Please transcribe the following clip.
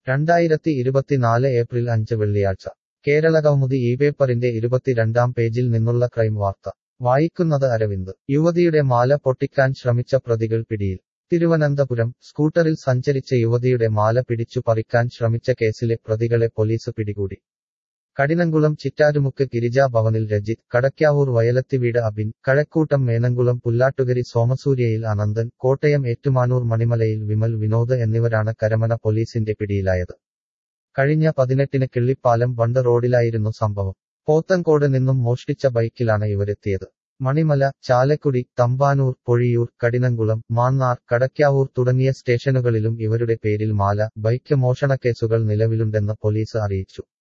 രണ്ടായിരത്തി ഇരുപത്തിനാല് ഏപ്രിൽ അഞ്ച് വെള്ളിയാഴ്ച കേരളകൗമുദി ഈ പേപ്പറിന്റെ ഇരുപത്തിരണ്ടാം പേജിൽ നിന്നുള്ള ക്രൈം വാർത്ത വായിക്കുന്നത് അരവിന്ദ് യുവതിയുടെ മാല പൊട്ടിക്കാൻ ശ്രമിച്ച പ്രതികൾ പിടിയിൽ തിരുവനന്തപുരം സ്കൂട്ടറിൽ സഞ്ചരിച്ച യുവതിയുടെ മാല പിടിച്ചു പറിക്കാൻ ശ്രമിച്ച കേസിലെ പ്രതികളെ പോലീസ് പിടികൂടി കടിനംകുളം ചിറ്റാരുമുക്ക് ഗിരിജാ ഭവനിൽ രജിത് കടക്കാവൂർ വയലത്തിവീട് അബിൻ കഴക്കൂട്ടം മേനംകുളം പുല്ലാട്ടുകരി സോമസൂര്യയിൽ അനന്തൻ കോട്ടയം ഏറ്റുമാനൂർ മണിമലയിൽ വിമൽ വിനോദ് എന്നിവരാണ് കരമന പോലീസിന്റെ പിടിയിലായത് കഴിഞ്ഞ പതിനെട്ടിന് കിള്ളിപ്പാലം ബണ്ട് റോഡിലായിരുന്നു സംഭവം പോത്തൻകോട് നിന്നും മോഷ്ടിച്ച ബൈക്കിലാണ് ഇവരെത്തിയത് മണിമല ചാലക്കുടി തമ്പാനൂർ പൊഴിയൂർ കടിനംകുളം മാന്നാർ കടക്കാവൂർ തുടങ്ങിയ സ്റ്റേഷനുകളിലും ഇവരുടെ പേരിൽ മാല ബൈക്ക് മോഷണക്കേസുകൾ നിലവിലുണ്ടെന്ന് പോലീസ് അറിയിച്ചു